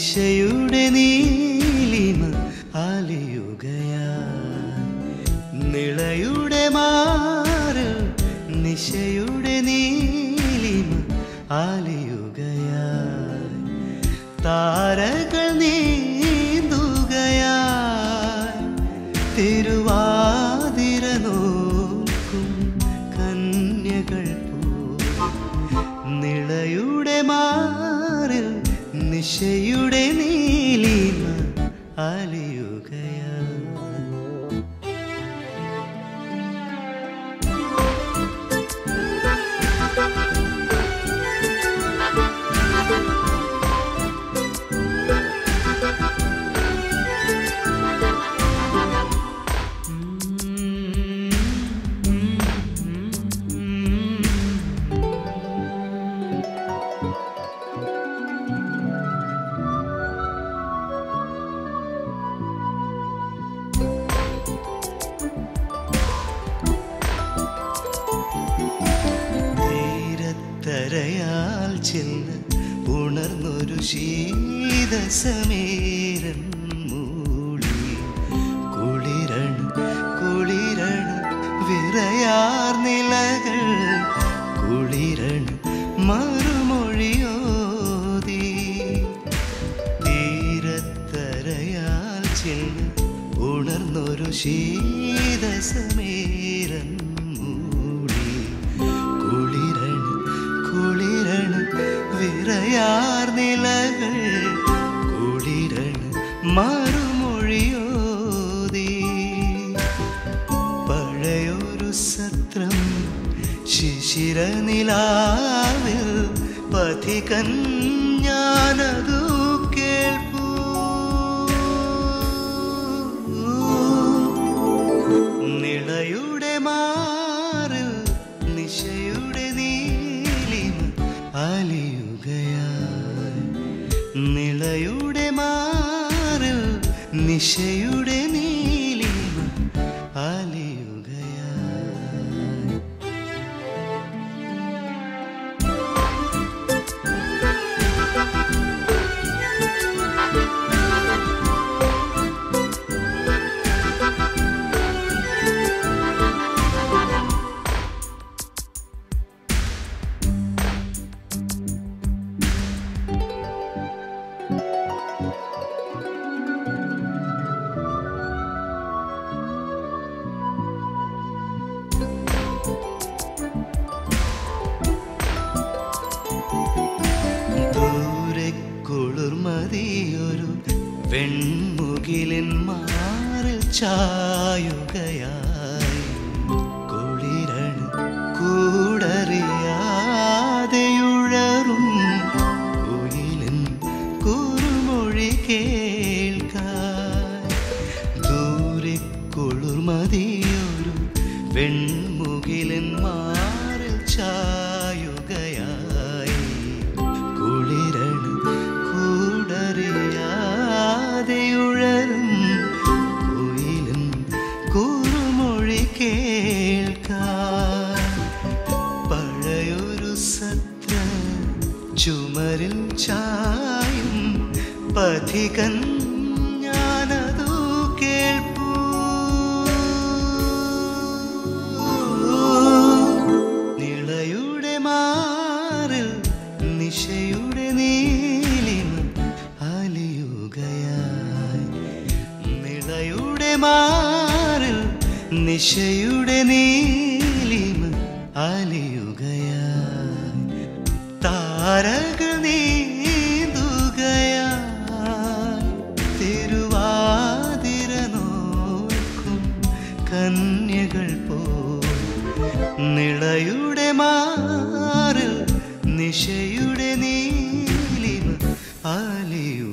നിശയുടെ നീലിമ ആലിയുകയാ നിളയുടെ മാറ് നിശയുടെ നീലിമ ആലിയുകയാ താരകൾ നീന്തുകയാ തിരുവാതിര നോക്കും കന്യകൾ പോ നിളയുടെ മാറിൽ നിശയുടെ നീലിമ അലിയുകയാ തീരത്തരയാൽ ചെന്ന് ഉണർന്നൊരു ശീതസമേരൻ മൂളി കുളിരണ കുളിരണ വിറയാർ നിലകൾ കുളിരണ മറുമൊഴിയോതി തീരത്തരയാൽ ചെന്ന് ഉണർന്നൊരു ശീതസമേരൻ മൂളി കുളിരണ കുളിരണ വിറയാർ നിലകൾ കുളിരണ മറുമൊഴിയോതി പഴയൊരു സത്രം ശിശിരനിലാവിൽ പഥികൻ ഞാനതു കേൾപ്പൂ നിളയുടെ മാറിൽ നിശയുടെ നീലിമ അലിയുകയായി നിളയുടെ മാറിൽ നിശയുടെ നീലിമ അലിയുകയായി ദൂരെ കുളിർമതിയൊരു വെൺമുകിലിൻ മാറിൽ ചായുകയായി കുളിരണ കൂടറിയാതെയുഴറും കുയിലിൻ കുറുമൊഴി കേൾക്കാൻ ദൂരെ കുളിർമതിയൊരു വെൺമുകിലിൻ മാറിൽ ചായുകയായി കുളിരണ കൂടറിയാതെയുഴറും കുയിലും കുറുമൊഴി കേൾക്കാൻ പഴയൊരു സത്ര ചുമരിൽ ചായും പഥികൻ ഞാനതു കേൾപ്പൂ നിളയുടെ മാറിൽ നിശയുടെ നീലിമ അലിയുകയായി നിളയുടെ മാറിൽ നിശയുടെ നീലിമ അലിയുകയായി താരകൾ നീന്തുകയായി തിരുവാതിര നോക്കും കന്യകൾ പോ നിളയുടെ മാറിൽ നിശയുടെ നീലിമ ആലിയു